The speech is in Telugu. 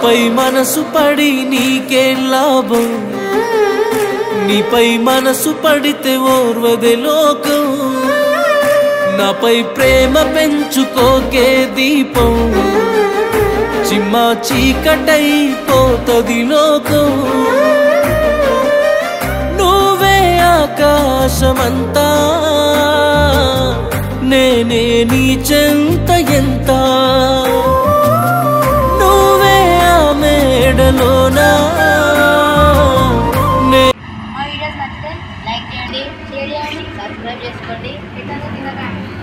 నాపై మనసు పడి నీకేం లాభం నీపై మనసు పడితే ఓర్వదే లోకం నాపై ప్రేమ పెంచుకోకే దీపం చిమ్మా చీకటై పోతది లోకం నువ్వే ఆకాశమంతా నేనే నీ చెంత ఎంత నువ్వే ఆ మేడలోనా నే మా వీడియోస్ నచ్చితే లైక్ చేయండి షేర్ చేయండి సబ్స్క్రైబ్ చేసుకోండి ఇతను తినకండి